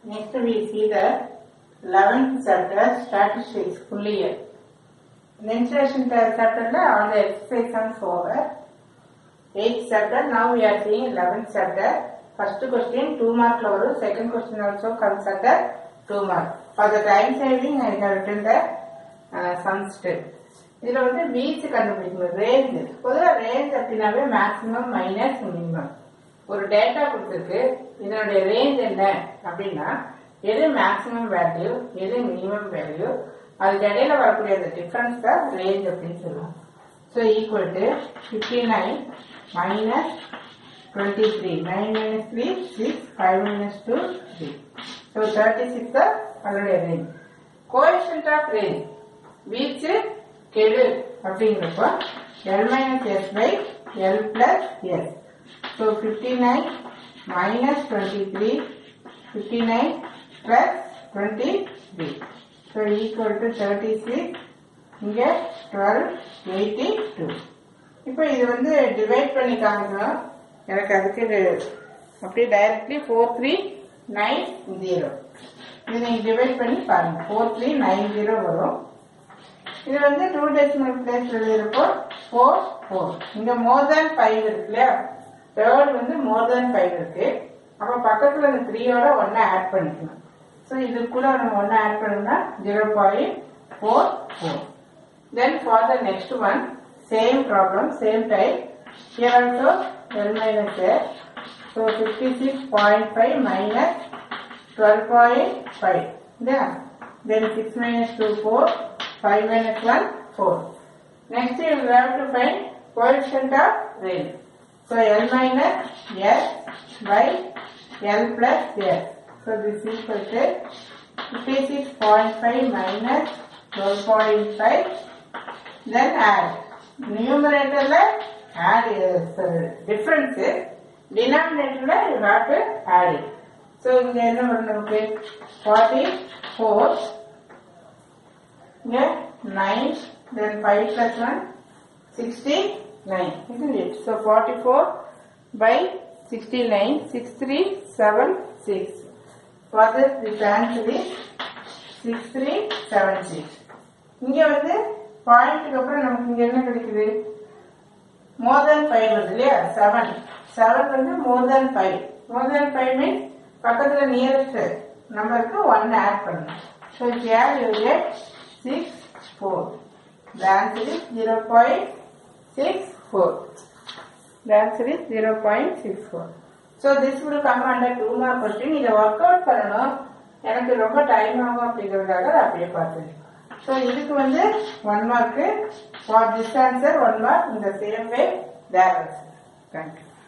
Next we see the 11th chapter, statistics, full year. Mensuration chapter, all the exercises over. 8th chapter, now we are seeing 11th chapter. First question 2 mark level, second question also comes under 2 mark. For the time saving, I have written the uh, sum step. இதுல வந்து வீச்சு கண்டுபிடிக்கணும் range பொதுவாக range அப்படின்னாவே maximum minus minimum ஒரு data கொடுத்துருக்கு இதனுடைய range என்ன அப்படின்னா எது மேக்ஸிமம் வேல்யூ எது மினிமம் வேல்யூ அதுக்கு இடையில வரக்கூடிய அந்த டிஃபரன்ஸ் தான் ரேஞ்ச் அப்படின்னு சொல்லுவோம் so equal to fifty nine minus twenty three nine minus three six five minus two three so thirty six தான் அதனுடைய ரேஞ்ச் கோஎஃபிஷியன்ட் ஆஃப் ரேஞ்ச் வீச்சு கெழு அப்படிங்கிறப்போ L minus S by L plus S so fifty nine minus twenty three fifty nine plus twenty three so equal to thirty six இங்கே twelve eighty two இப்போ இது வந்து divide பண்ணி காமிக்கணும் எனக்கு அதுக்கு இது அப்படியே directly four three nine zero இது நீங்கள் டிவைட் பண்ணி பாருங்க ஃபோர் த்ரீ நைன் ஜீரோ வரும் இது வந்து டூ டெசிமல் பிளேஸ் எழுதியிருப்போ ஃபோர் ஃபோர் இங்க மோர் தேன் ஃபைவ் இருக்கு இல்லையா தேர்ட் வந்து மோர் தேன் ஃபைவ் இருக்கு அப்ப பக்கத்துல இந்த த்ரீயோட ஒன்னை ஆட் பண்ணிக்கணும் ஸோ இது கூட நம்ம ஒன்னை ஆட் பண்ணோம்னா zero point four four then for the next one same problem same type here also L minus so fifty six point five minus twelve point five இல்லையா then 6 minus 2, 4, 5 minus 1, 4. Next you will have to find coefficient of range. So L minus S by L plus S. So this is equal to 56.5 minus 12.5. Then add. Numerator la add is uh, difference. Denominator la you have to add it. So இங்க என்ன வரும் நமக்கு 44 இங்க 9 then 5 plus 1 69 isn't it so 44 by 69 6376 for this this answer is 6376 இங்க வந்து பாயிண்ட்டுக்கு அப்புறம் நமக்கு இங்க என்ன கிடைக்குது மோர் தேன் ஃபைவ் வருது இல்லையா செவன் செவன் வந்து more than five more than five means பக்கத்துல நியரஸ்ட் நம்பருக்கு ஒன் ஆட் பண்ணணும் so here you get six four the answer is zero point six four the answer is zero point six four so this will come under two mark question இதை work out பண்ணணும் எனக்கு ரொம்ப time ஆகும் அப்படிங்கிறதுக்காக அதை அப்படியே பார்த்துருக்கேன் so இதுக்கு வந்து one mark for this answer one mark இந்த same way there answer thank you